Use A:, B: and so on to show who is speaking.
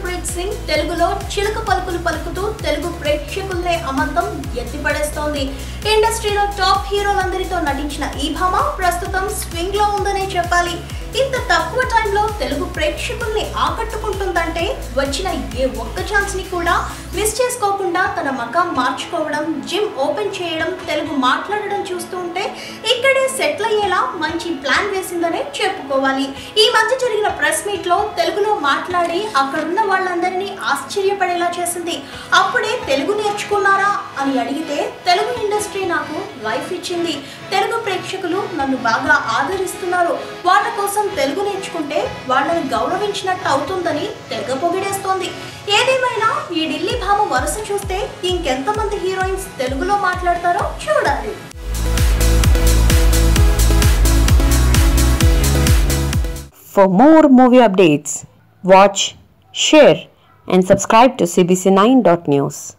A: ప్రీత్ సింగ్ తెలుగులో చిలక పలుకులు పలుకుతూ తెలుగు ప్రేక్షకుల్నే అమంతం ఎత్తిపడేస్తోంది ఇండస్ట్రీలో టాప్ హీరోలందరితో నటించిన ఈ భామ ప్రస్తుతం స్వింగ్ లో ఉందనే చెప్పాలి ఇంత తక్కువ టైంలో తెలుగు ప్రేక్షకుల్ని ఆకట్టుకుంటుందంటే వచ్చిన ఏ ఒక్క ఛాన్స్ ని కూడా మిస్ చేసుకోకుండా తన మకాం మార్చుకోవడం జిమ్ ఓపెన్ చేయడం తెలుగు మాట్లాడడం చూస్తూ ఉంటే ఇక్కడే సెటిల్ అయ్యేలా మంచి ప్లాన్ వేసిందనే చెప్పుకోవాలి ఈ మధ్య జరిగిన ప్రెస్ మీట్ లో తెలుగులో మాట్లాడి అక్కడున్న వాళ్ళందరినీ ఆశ్చర్యపడేలా చేసింది అప్పుడే తెలుగు నేర్చుకున్నారా అని అడిగితే తెలుగు ఇండస్ట్రీ నాకు లైఫ్ ఇచ్చింది తెలుగు ప్రేక్షకులు నన్ను బాగా ఆదరిస్తున్నారు వాళ్ళ కోసం తెలుగు నేర్చుకుంటే వాళ్ళని గౌరవించినట్టు అవుతుందని తెగ పొగిడేస్తోంది ఏదేమైనా ఈ ఢిల్లీ భామ వరుస చూస్తే ఇంకెంతమంది హీరోయిన్స్ తెలుగులో మాట్లాడతారో చూడాలి
B: For more movie updates, watch, share, and subscribe to CBC9.news.